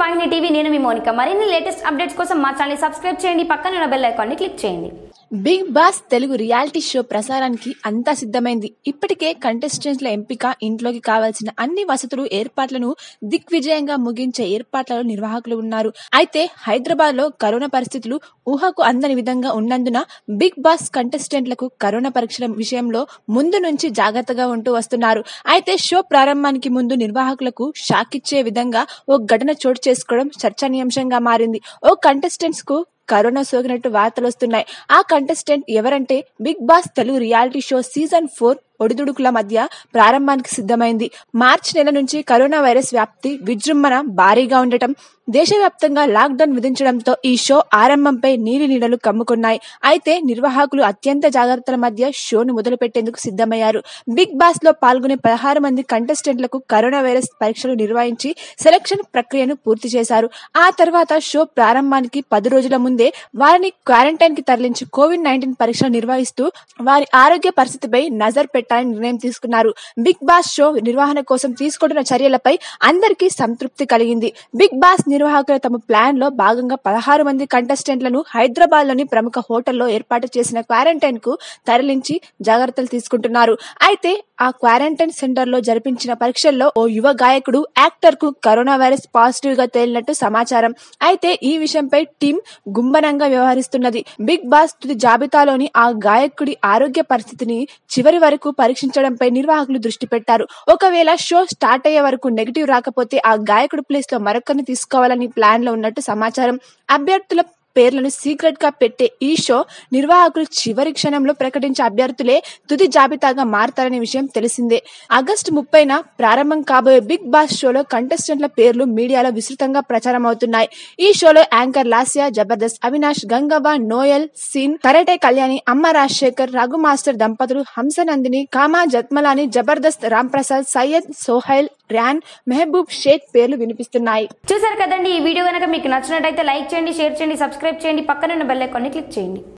వాహిని TV నేను మీ మోనిక మరిన్ని లేటెస్ట్ అప్డేట్స్ కోసం మా ఛానల్ సబ్స్క్రైబ్ చేయండి పక్కన ఉన్న బెల్ ఐకాన్ని క్లిక్ చేయండి Bigg Boss Telugu reality show ప్రసారానికి అంతా సిద్ధమైంది ఇప్పటికే కంటెస్టెంట్ల ఎంపిక ఇంట్లోకి కావాల్సిన అన్ని వసతులు ఏర్పాట్లను దిగ్విజయంగా ముగించే ఏర్పాట్లలో నిర్వాహకులు ఉన్నారు అయితే హైదరాబాద్ లో కరోనా పరిస్థితులు ఊహకు అందని విధంగా ఉన్నందున బిగ్ బాస్ కంటెస్టెంట్లకు కరోనా పరీక్షల విషయంలో ముందు నుంచి జాగ్రత్తగా ఉంటూ వస్తున్నారు అయితే షో ప్రారంభానికి ముందు నిర్వాహకులకు షాక్ ఇచ్చే విధంగా ఓ ఘటన చోటు చేసుకోవడం చర్చనీయాంశంగా మారింది ఓ కంటెస్టెంట్స్ కు కరోనా సోకినట్టు వార్తలు వస్తున్నాయి ఆ కంటెస్టెంట్ ఎవరంటే Bigg Boss Telugu reality show season four ఒడిదుడుకుల మధ్య ప్రారంభానికి సిద్ధమైంది మార్చి నెల నుంచి కరోనా వైరస్ వ్యాప్తి విజృంభణ భారీగా ఉండటం దేశవ్యాప్తంగా లాక్డౌన్ విధించడంతో ఈ షో ఆరంభంపై నీలి నీడలు కమ్ముకున్నాయి అయితే నిర్వాహకులు అత్యంత జాగ్రత్తల మధ్య షోను మొదలుపెట్టేందుకు సిద్ధమయ్యారు బిగ్ బాస్ లో పాల్గొనే పదహారు మంది కంటెస్టెంట్లకు కరోనా వైరస్ పరీక్షలు నిర్వహించి సెలక్షన్ ప్రక్రియను పూర్తి చేశారు ఆ తర్వాత షో ప్రారంభానికి పది రోజుల ముందే వారిని క్వారంటైన్ కి తరలించి కోవిడ్ నైన్టీన్ పరీక్షలు నిర్వహిస్తూ వారి ఆరోగ్య పరిస్థితిపై నజర్ పెట్టాలని నిర్ణయం తీసుకున్నారు బిగ్ బాస్ షో నిర్వహణ కోసం తీసుకుంటున్న చర్యలపై అందరికీ సంతృప్తి కలిగింది బిగ్ బాస్ నిర్వాహకులు తమ ప్లాన్ లో భాగంగా పదహారు మంది కంటెస్టెంట్లను హైదరాబాద్ లోని ప్రముఖ హోటల్లో ఏర్పాటు చేసిన క్వారంటైన్ కు తరలించి జాగ్రత్తలు తీసుకుంటున్నారు అయితే ఆ క్వారంటైన్ సెంటర్ లో జరిపించిన పరీక్షల్లో ఓ యువ గాయకుడు యాక్టర్ కు కరోనా వైరస్ పాజిటివ్ గా తేలినట్టు సమాచారం అయితే ఈ విషయంపై టీం గుంబనంగా వ్యవహరిస్తున్నది బిగ్ బాస్ తుది జాబితాలోని ఆ గాయకుడి ఆరోగ్య పరిస్థితిని చివరి వరకు పరీక్షించడంపై నిర్వాహకులు దృష్టి పెట్టారు ఒకవేళ షో స్టార్ట్ అయ్యే వరకు నెగిటివ్ రాకపోతే ఆ గాయకుడి ప్లేస్ లో మరొకరిని తీసుకోవాలని ప్లాన్ లో ఉన్నట్టు సమాచారం అభ్యర్థుల పేర్లను సీక్రెట్ గా పెట్టే ఈ షో నిర్వాహకులు చివరి క్షణంలో ప్రకటించే అభ్యర్థులే తుది జాబితాగా మారతారనే విషయం తెలిసిందే ఆగస్టు ముప్పైన ప్రారంభం కాబోయే బిగ్ బాస్ షోలో కంటెస్టెంట్ల పేర్లు మీడియాలో విస్తృతంగా ప్రచారం అవుతున్నాయి ఈ షోలో anchor Lasya Jabardasth Avinash Gangavva Noel Sean karate Kalyani Amma Rajasekhar Raghu master దంపతులు హంసనందిని కామా జత్మలాని జబర్దస్త్ రామ్ ప్రసాద్ సయ్యద్ సోహైల్ ర్యాన్ మెహబూబ్ షేక్ పేర్లు వినిపిస్తున్నాయి చూసారు కదండి ఈ వీడియో కనుక మీకు నచ్చినట్టయితే లైక్ చేయండి షేర్ చేయండి సబ్స్క్రైబ్ చేయండి పక్కన ఉన్న బెల్ ఐకాన్ని క్లిక్ చేయండి